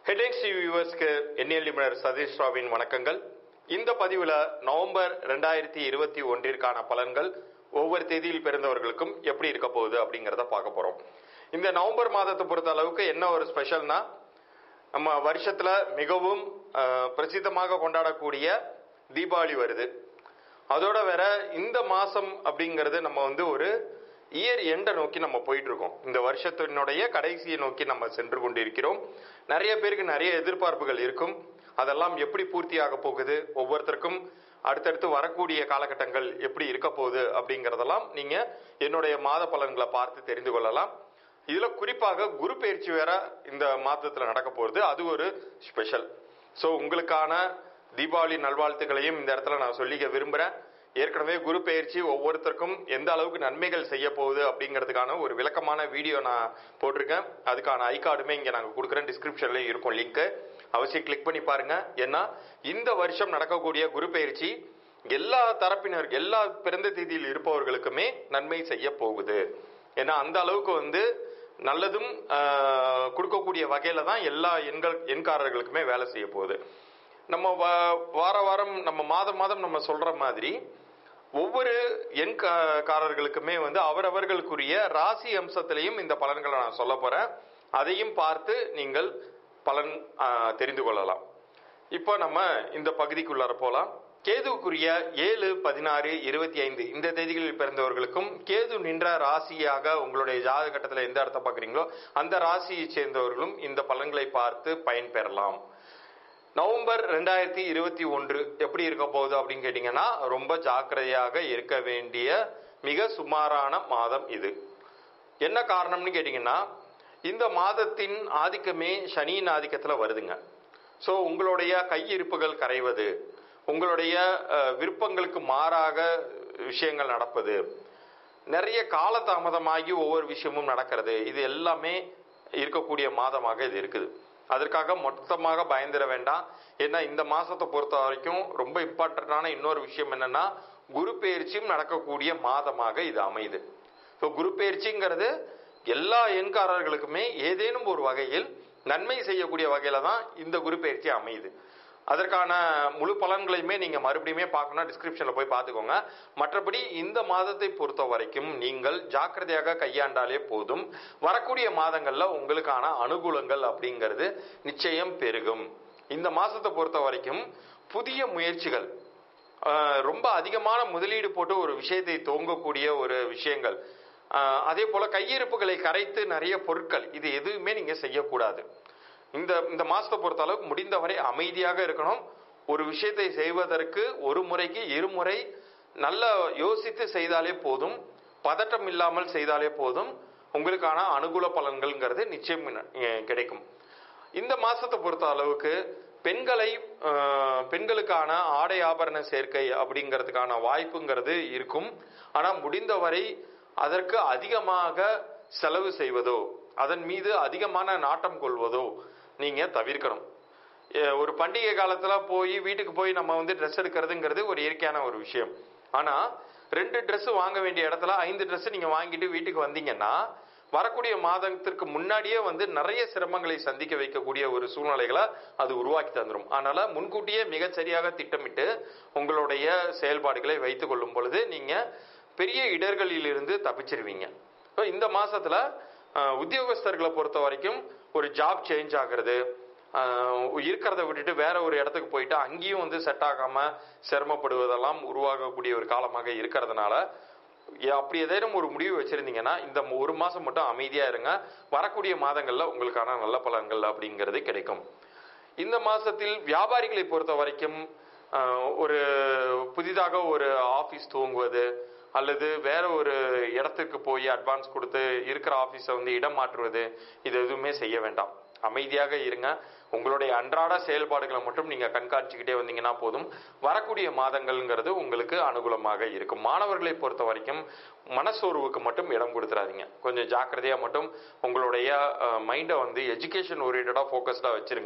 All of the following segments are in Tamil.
ஹெட்லைன்ஸ் டிவி வியூவர்ஸ்க்கு என்எல் நிபுணர் சதீஷ் ராவின் வணக்கங்கள் இந்த பதிவுல நவம்பர் ரெண்டாயிரத்தி இருபத்தி ஒன்றிற்கான பலன்கள் ஒவ்வொரு தேதியில் பிறந்தவர்களுக்கும் எப்படி இருக்க போகுது அப்படிங்கிறத பார்க்க போறோம் இந்த நவம்பர் மாதத்தை பொறுத்த அளவுக்கு என்ன ஒரு ஸ்பெஷல்னா நம்ம வருஷத்துல மிகவும் அஹ், பிரசித்தமாக கொண்டாடக்கூடிய தீபாவளி வருது அதோட வேற இந்த மாசம் அப்படிங்கிறது நம்ம வந்து ஒரு இயர் எண்டை நோக்கி நம்ம போயிட்டு இருக்கோம் இந்த வருஷத்தினுடைய கடைசியை நோக்கி நம்ம சென்று கொண்டிருக்கிறோம் நிறைய பேருக்கு நிறைய எதிர்பார்ப்புகள் இருக்கும் அதெல்லாம் எப்படி பூர்த்தியாக போகுது ஒவ்வொருத்தருக்கும் அடுத்தடுத்து வரக்கூடிய காலகட்டங்கள் எப்படி இருக்க போகுது அப்படிங்கறதெல்லாம் நீங்க என்னுடைய மாத பலன்களை பார்த்து தெரிந்து கொள்ளலாம் இதுல குறிப்பாக குரு பயிற்சி வேற இந்த மாதத்துல நடக்க போகுது அது ஒரு ஸ்பெஷல் ஸோ உங்களுக்கான தீபாவளி நல்வாழ்த்துக்களையும் இந்த இடத்துல நான் சொல்லிக்க விரும்புறேன் ஏற்கனவே குரு பெயர்ச்சி ஒவ்வொருத்தருக்கும் எந்த அளவுக்கு நன்மைகள் செய்ய போகுது அப்படிங்கிறதுக்கான ஒரு விளக்கமான வீடியோ நான் போட்டிருக்கேன் அதுக்கான ஐ கார்டுமே இங்கே நாங்கள் கொடுக்குறேன் டிஸ்கிரிப்ஷன்ல இருக்கும் லிங்க் அவசியம் கிளிக் பண்ணி பாருங்க ஏன்னா இந்த வருஷம் நடக்கக்கூடிய குரு பெயர்ச்சி எல்லா தரப்பினர் எல்லா பிறந்த தேதியில் இருப்பவர்களுக்குமே நன்மை செய்ய போகுது ஏன்னா அந்த அளவுக்கு வந்து நல்லதும் ஆஹ், கொடுக்கக்கூடிய வகையில தான் எல்லா எண்கள் எண்காரர்களுக்குமே வேலை செய்ய போகுது நம்ம வா- வார வாரம் நம்ம மாதம் மாதம் நம்ம சொல்ற மாதிரி ஒவ்வொரு எண்காரர்களுக்குமே வந்து அவரவர்களுக்குரிய ராசி அம்சத்திலையும் இந்த பலன்களை நான் சொல்ல போறேன் அதையும் பார்த்து நீங்கள் பலன் ஆஹ், தெரிந்து கொள்ளலாம் இப்போ நம்ம இந்த பகுதிக்குள்ளார போலாம் கேதுவுக்குரிய ஏழு பதினாறு இருபத்தி ஐந்து இந்த தேதிகளில் பிறந்தவர்களுக்கும் கேது நின்ற ராசியாக உங்களுடைய ஜாதக கட்டத்தில் எந்த இடத்த பார்க்குறீங்களோ அந்த ராசியை சேர்ந்தவர்களும் இந்த பலன்களை பார்த்து பயன்பெறலாம் நவம்பர் ரெண்டாயிரத்தி இருபத்தி ஒன்று எப்படி இருக்க போகுது அப்படின்னு கேட்டிங்கன்னா ரொம்ப ஜாக்கிரதையாக இருக்க வேண்டிய மிக சுமாரான மாதம் இது என்ன காரணம்னு கேட்டிங்கன்னா இந்த மாதத்தின் ஆதிக்கமே சனியின் ஆதிக்கத்தில் வருதுங்க ஸோ உங்களுடைய கையிருப்புகள் கரைவது உங்களுடைய அஹ், விருப்பங்களுக்கு மாறாக விஷயங்கள் நடப்பது நிறைய காலதாமதமாகி ஒவ்வொரு விஷயமும் நடக்கிறது இது எல்லாமே இருக்கக்கூடிய மாதமாக இது இருக்குது அதற்காக மொத்தமாக பயந்துட வேண்டாம் ஏன்னா இந்த மாசத்தை பொறுத்த வரைக்கும் ரொம்ப இம்பார்ட்டன்டான இன்னொரு விஷயம் என்னன்னா குரு பெயர்ச்சியும் நடக்கக்கூடிய மாதமாக இது அமையுது ஸோ குரு பெயர்ச்சிங்கிறது எல்லா எண்காரர்களுக்குமே ஏதேனும் ஒரு வகையில் நன்மை செய்யக்கூடிய வகையில தான் இந்த குரு பெயர்ச்சி அமையுது அதற்கான முழு பலன்களையுமே நீங்க மறுபடியுமே பார்க்கணும் டிஸ்கிரிப்ஷன்ல போய் பார்த்துக்கோங்க மற்றபடி இந்த மாதத்தை பொறுத்த வரைக்கும் நீங்கள் ஜாக்கிரதையாக கையாண்டாலே போதும் வரக்கூடிய மாதங்கள்ல உங்களுக்கான அனுகூலங்கள் அப்படிங்கிறது நிச்சயம் பெருகும் இந்த மாசத்தை பொறுத்த வரைக்கும் புதிய முயற்சிகள் ஆஹ், ரொம்ப அதிகமான முதலீடு போட்டு ஒரு விஷயத்தை துவங்கக்கூடிய ஒரு விஷயங்கள் ஆஹ், அதே போல கையிருப்புகளை கரைத்து நிறைய பொருட்கள் இது எதுவுமே நீங்க செய்யக்கூடாது இந்த இந்த மாசத்தை பொறுத்த அளவுக்கு முடிந்தவரை அமைதியாக இருக்கணும் ஒரு விஷயத்தை செய்வதற்கு ஒரு முறைக்கு இருமுறை நல்ல யோசித்து செய்தாலே போதும் பதட்டம் இல்லாமல் செய்தாலே போதும் உங்களுக்கான அனுகூல பலன்கள்ங்கிறது நிச்சயம் அஹ், கிடைக்கும் இந்த மாசத்தை பொறுத்த அளவுக்கு பெண்களை அஹ், பெண்களுக்கான ஆடை ஆபரண சேர்க்கை அப்படிங்கிறதுக்கான வாய்ப்புங்கிறது இருக்கும் ஆனா முடிந்தவரை அதற்கு அதிகமாக செலவு செய்வதோ அதன் மீது அதிகமான நாட்டம் கொள்வதோ நீங்க தவிர்க்கணும் எ- ஒரு பண்டிகை காலத்துல போய் வீட்டுக்கு போய் நம்ம வந்து ட்ரெஸ் எடுக்கிறதுங்கிறது ஒரு இயற்கையான ஒரு விஷயம் ஆனா ரெண்டு Dress வாங்க வேண்டிய இடத்துல ஐந்து Dress நீங்க வாங்கிட்டு வீட்டுக்கு வந்தீங்கன்னா வரக்கூடிய மாதத்திற்கு முன்னாடியே வந்து நிறைய சிரமங்களை சந்திக்க வைக்கக்கூடிய ஒரு சூழ்நிலைகளை அது உருவாக்கி தந்துடும் அதனால முன்கூட்டியே மிகச் சரியாக திட்டமிட்டு உங்களுடைய செயல்பாடுகளை வைத்துக் கொள்ளும் பொழுது நீங்க பெரிய இடர்களிலிருந்து தப்பிச்சிருவீங்க இப்போ இந்த மாசத்துல அஹ், உத்தியோகஸ்தர்களை பொறுத்த வரைக்கும் ஒரு ஜாப் சேஞ்ச் ஆகுறது அஹ், இருக்கிறத விட்டுட்டு வேற ஒரு இடத்துக்கு போயிட்டு அங்கேயும் வந்து செட் ஆகாம சிரமப்படுவதெல்லாம் உருவாகக்கூடிய ஒரு காலமாக இருக்கிறதுனால ஏ- அப்படி ஏதேனும் ஒரு முடிவு வச்சிருந்தீங்கன்னா இந்த ஒரு மாசம் மட்டும் அமைதியா இருங்க வரக்கூடிய மாதங்கள்ல உங்களுக்கான நல்ல பலன்கள் அப்படிங்கிறது கிடைக்கும் இந்த மாசத்தில் வியாபாரிகளை பொறுத்த வரைக்கும் அஹ், ஒரு புதிதாக ஒரு ஆபீஸ் துவங்குவது அல்லது வேற ஒரு இடத்துக்கு போய் அட்வான்ஸ் கொடுத்து இருக்கிற ஆபீஸை வந்து இடம் மாற்றுவது இது எதுவுமே செய்ய வேண்டாம் அமைதியாக இருங்க உங்களுடைய அன்றாட செயல்பாடுகளை மட்டும் நீங்க கண்காணிச்சுக்கிட்டே வந்தீங்கன்னா போதும் வரக்கூடிய மாதங்கள்ங்கிறது உங்களுக்கு அனுகூலமாக இருக்கும் மாணவர்களை பொறுத்த வரைக்கும் மனசோர்வுக்கு மட்டும் இடம் கொடுத்துறாதீங்க கொஞ்சம் ஜாக்கிரதையா மட்டும் உங்களுடைய மைண்டை வந்து எஜுகேஷன் ஓரியன்டா ஃபோக்கஸ்டா வச்சிருங்க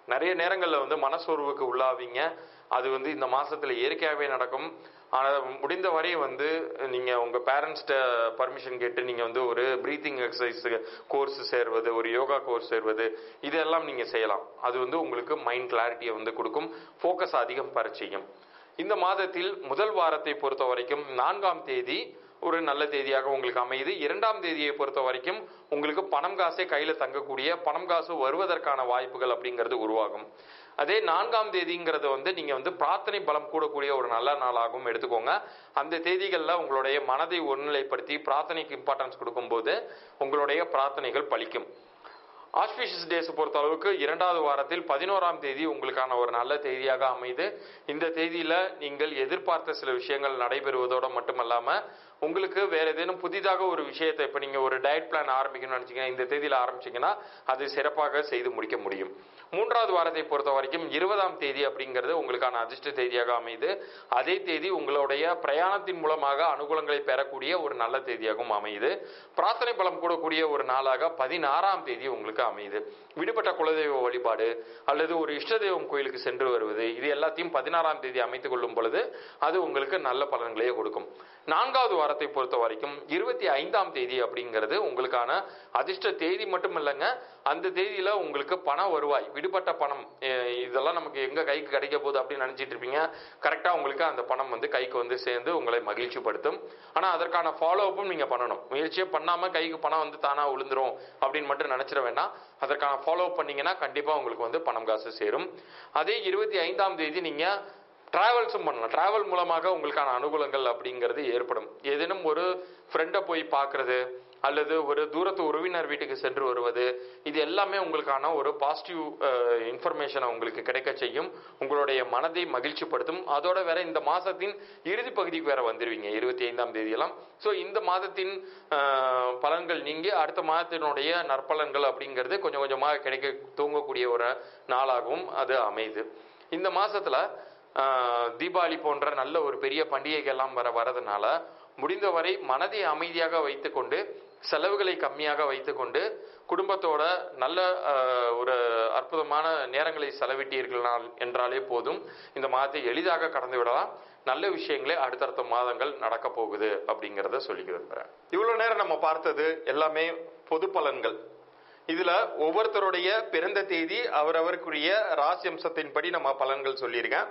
நிறைய நேரங்களில் வந்து மனசோர்வுக்கு உள்ளாவீங்க அது வந்து இந்த மாசத்துல இயற்கையாகவே நடக்கும் ஆனால் முடிந்த வரை வந்து நீங்கள் உங்கள் பேரண்ட்ஸ்கிட்ட பர்மிஷன் கேட்டு நீங்கள் வந்து ஒரு ப்ரீத்திங் எக்ஸசைஸ் கோர்ஸ் சேர்வது ஒரு யோகா கோர்ஸ் சேர்வது இதெல்லாம் நீங்கள் செய்யலாம் அது வந்து உங்களுக்கு மைண்ட் கிளாரிட்டியை வந்து கொடுக்கும் ஃபோக்கஸ் அதிகம் பெற செய்யும் இந்த மாதத்தில் முதல் வாரத்தை பொறுத்த வரைக்கும் நான்காம் தேதி ஒரு நல்ல தேதியாக உங்களுக்கு அமையுது இரண்டாம் தேதியை பொறுத்த வரைக்கும் உங்களுக்கு பணம் காசே கையில தங்கக்கூடிய பணம் காசு வருவதற்கான வாய்ப்புகள் அப்படிங்கிறது உருவாகும் அதே நான்காம் தேதிங்கிறது வந்து நீங்க வந்து பிரார்த்தனை பலம் கூடக்கூடிய ஒரு நல்ல நாளாகவும் எடுத்துக்கோங்க அந்த தேதிகளில் உங்களுடைய மனதை ஒருநிலைப்படுத்தி பிரார்த்தனைக்கு இம்பார்ட்டன்ஸ் கொடுக்கும்போது உங்களுடைய பிரார்த்தனைகள் பலிக்கும் ஆஸ்பிஷியஸ் டேஸ் பொறுத்த அளவுக்கு இரண்டாவது வாரத்தில் பதினோராம் தேதி உங்களுக்கான ஒரு நல்ல தேதியாக அமைது இந்த தேதியில நீங்கள் எதிர்பார்த்த சில விஷயங்கள் நடைபெறுவதோட மட்டுமல்லாம உங்களுக்கு வேற ஏதேனும் புதிதாக ஒரு விஷயத்தை இப்ப நீங்க ஒரு டயட் பிளான் ஆரம்பிக்கணும்னு நினைச்சீங்கன்னா இந்த தேதியில ஆரம்பிச்சீங்கன்னா அது சிறப்பாக செய்து முடிக்க முடியும் மூன்றாவது வாரத்தை பொறுத்த வரைக்கும் இருபதாம் தேதி அப்படிங்கிறது உங்களுக்கான அதிர்ஷ்ட தேதியாக அமைது அதே தேதி உங்களுடைய பிரயாணத்தின் மூலமாக அனுகூலங்களை பெறக்கூடிய ஒரு நல்ல தேதியாகவும் அமையுது பிரார்த்தனை பலம் கூடக்கூடிய ஒரு நாளாக பதினாறாம் தேதி உங்களுக்கு அமையுது விடுபட்ட குலதெய்வ வழிபாடு அல்லது ஒரு இஷ்ட தெய்வம் கோயிலுக்கு சென்று வருவது இது எல்லாத்தையும் பதினாறாம் தேதி அமைத்துக் கொள்ளும் பொழுது அது உங்களுக்கு நல்ல பலன்களையே கொடுக்கும் நான்காவது வாரத்தை பொறுத்த வரைக்கும் இருபத்தி ஐந்தாம் தேதி அப்படிங்கிறது உங்களுக்கான அதிர்ஷ்ட தேதி மட்டும் இல்லைங்க அந்த தேதியில உங்களுக்கு பண வருவாய் விடுபட்ட பணம் அஹ் இதெல்லாம் நமக்கு எங்க கைக்கு கிடைக்க போகுது அப்படின்னு நினைச்சிட்டு இருப்பீங்க கரெக்டா உங்களுக்கு அந்த பணம் வந்து கைக்கு வந்து சேர்ந்து உங்களை மகிழ்ச்சிப்படுத்தும் ஆனா அதற்கான ஃபாலோ அப்பும் நீங்க பண்ணணும் முயற்சியே பண்ணாம கைக்கு பணம் வந்து தானா விழுந்துரும் அப்படின்னு மட்டும் நினைச்சிட வேண்டாம் அதற்கான ஃபாலோ பண்ணீங்கன்னா கண்டிப்பா உங்களுக்கு வந்து பணம் காசு சேரும் அதே இருபத்தி ஐந்தாம் தேதி நீங்க டிராவல்ஸும் பண்ணலாம் டிராவல் மூலமாக உங்களுக்கான அனுகூலங்கள் அப்படிங்கிறது ஏற்படும் ஏதேனும் ஒரு ஃப்ரெண்டை போய் பார்க்கறது அல்லது ஒரு தூரத்து உறவினர் வீட்டுக்கு சென்று வருவது இது எல்லாமே உங்களுக்கான ஒரு பாசிட்டிவ் இன்ஃபர்மேஷனை உங்களுக்கு கிடைக்க செய்யும் உங்களுடைய மனதை மகிழ்ச்சிப்படுத்தும் அதோட வேற இந்த மாசத்தின் இறுதி பகுதிக்கு வேற வந்துருவீங்க இருபத்தி ஐந்தாம் தேதியெல்லாம் ஸோ இந்த மாதத்தின் அஹ், பலன்கள் நீங்கி அடுத்த மாதத்தினுடைய நற்பலன்கள் அப்படிங்கிறது கொஞ்சம் கொஞ்சமாக கிடைக்க தூங்கக்கூடிய ஒரு நாளாகவும் அது அமையுது இந்த மாசத்துல ஆஹ், தீபாவளி போன்ற நல்ல ஒரு பெரிய பண்டிகைகள்லாம் வர வரதுனால முடிந்தவரை மனதை அமைதியாக வைத்துக்கொண்டு செலவுகளை கம்மியாக வைத்துக்கொண்டு குடும்பத்தோட நல்ல ஆஹ், ஒரு அற்புதமான நேரங்களை செலவிட்டீர்கள் என்றாலே போதும் இந்த மாதத்தை எளிதாக கடந்து விடலாம் நல்ல விஷயங்களே அடுத்தடுத்த மாதங்கள் நடக்க போகுது அப்படிங்கிறத சொல்லி விரும்புறேன் இவ்வளவு நேரம் நம்ம பார்த்தது எல்லாமே பொது பலன்கள் இதுல ஒவ்வொருத்தருடைய பிறந்த தேதி அவரவருக்குரிய ராசி அம்சத்தின்படி நம்ம பலன்கள் சொல்லியிருக்கேன்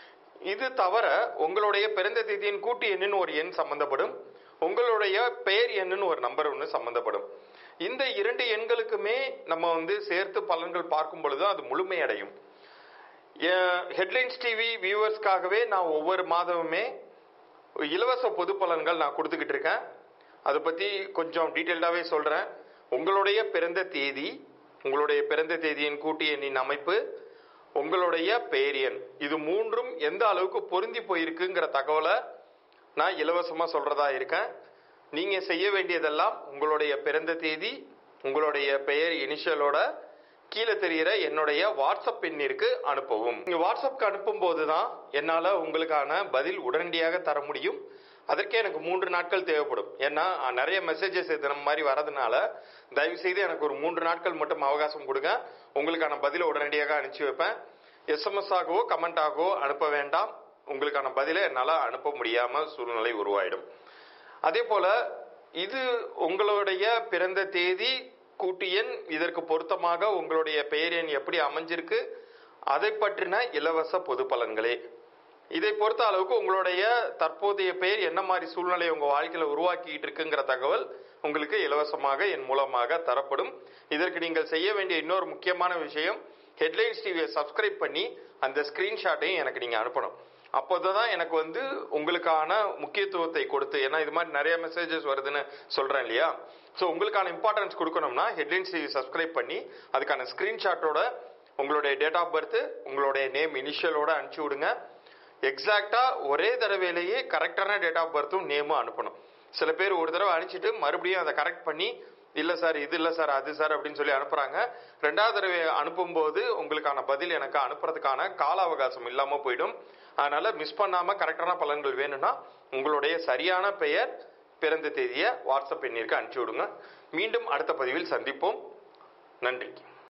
இது தவிர உங்களுடைய பிறந்த தேதியின் கூட்டு எண்ணுன்னு ஒரு எண் சம்பந்தப்படும் உங்களுடைய பெயர் எண்ணுன்னு ஒரு நம்பர் ஒன்று சம்பந்தப்படும் இந்த இரண்டு எண்களுக்குமே நம்ம வந்து சேர்த்து பலன்கள் பார்க்கும் பொழுது அது முழுமையடையும் ஹெட்லைன்ஸ் டிவி வியூவர்ஸ்க்காகவே நான் ஒவ்வொரு மாதமுமே இலவச பொது பலன்கள் நான் கொடுத்துக்கிட்டு இருக்கேன் அதை பற்றி கொஞ்சம் டீட்டெயில்டாகவே சொல்கிறேன் உங்களுடைய பிறந்த தேதி உங்களுடைய பிறந்த தேதியின் கூட்டு எண்ணின் அமைப்பு உங்களுடைய பெயர் எண் இது மூன்றும் எந்த அளவுக்கு பொருந்தி போயிருக்குங்கிற தகவலை நான் இலவசமாக சொல்கிறதா இருக்கேன் நீங்கள் செய்ய வேண்டியதெல்லாம் உங்களுடைய பிறந்த தேதி உங்களுடைய பெயர் இனிஷியலோட கீழே தெரிகிற என்னுடைய வாட்ஸ்அப் எண்ணிற்கு அனுப்பவும் நீங்க வாட்ஸ்அப்க்கு அனுப்பும் போது தான் என்னால் உங்களுக்கான பதில் உடனடியாக தர முடியும் அதற்கே எனக்கு மூன்று நாட்கள் தேவைப்படும் ஏன்னா அஹ், நிறைய மெசேஜஸ் தினம் மாதிரி வரதுனால தயவு செய்து எனக்கு ஒரு மூன்று நாட்கள் மட்டும் அவகாசம் கொடுங்க உங்களுக்கான பதிலை உடனடியாக அனுப்பிச்சு வைப்பேன் எஸ்எம்எஸ் ஆகவோ கமெண்ட் ஆகவோ அனுப்ப வேண்டாம் உங்களுக்கான பதிலை என்னால் அனுப்ப முடியாம சூழ்நிலை உருவாயிடும் அதே போல இது உங்களுடைய பிறந்த தேதி கூட்டு எண் இதற்கு பொருத்தமாக உங்களுடைய பெயர் எண் எப்படி அமைஞ்சிருக்கு அதை பற்றின இலவச பொது பலன்களே இதை பொறுத்த அளவுக்கு உங்களுடைய தற்போதைய பெயர் என்ன மாதிரி சூழ்நிலை உங்க வாழ்க்கையில உருவாக்கிட்டு இருக்குங்கிற தகவல் உங்களுக்கு இலவசமாக என் மூலமாக தரப்படும் இதற்கு நீங்கள் செய்ய வேண்டிய இன்னொரு முக்கியமான விஷயம் ஹெட்லைன்ஸ் டிவியை சப்ஸ்கிரைப் பண்ணி அந்த ஸ்கிரீன்ஷாட்டையும் எனக்கு நீங்க அனுப்பணும் அப்போதான் எனக்கு வந்து உங்களுக்கான முக்கியத்துவத்தை கொடுத்து ஏன்னா இது மாதிரி நிறைய மெசேஜஸ் வருதுன்னு சொல்றேன் இல்லையா ஸோ உங்களுக்கான இம்பார்ட்டன்ஸ் கொடுக்கணும்னா ஹெட்லைன்ஸ் டிவி சப்ஸ்கிரைப் பண்ணி அதுக்கான ஸ்கிரீன்ஷாட்டோட உங்களுடைய டேட் ஆஃப் பர்த் உங்களுடைய நேம் இனிஷியலோட அனுப்பிச்சு விடுங்க எக்ஸாக்டா ஒரே தடவையிலேயே கரெக்டான டேட் ஆஃப் பர்த்தும் நேமும் அனுப்பணும் சில பேர் ஒரு தடவை அனுப்பிச்சிட்டு மறுபடியும் அதை கரெக்ட் பண்ணி இல்ல சார் இது இல்ல சார் அது சார் அப்படின்னு சொல்லி அனுப்புறாங்க ரெண்டாவது தடவை அனுப்பும்போது உங்களுக்கான பதில் எனக்கு அனுப்புறதுக்கான கால அவகாசம் இல்லாம போயிடும் அதனால மிஸ் பண்ணாம கரெக்டான பலன்கள் வேணும்னா உங்களுடைய சரியான பெயர் பிறந்த தேதியை வாட்ஸ்அப் எண்ணிற்கு அனுப்பிச்சு விடுங்க மீண்டும் அடுத்த பதிவில் சந்திப்போம் நன்றி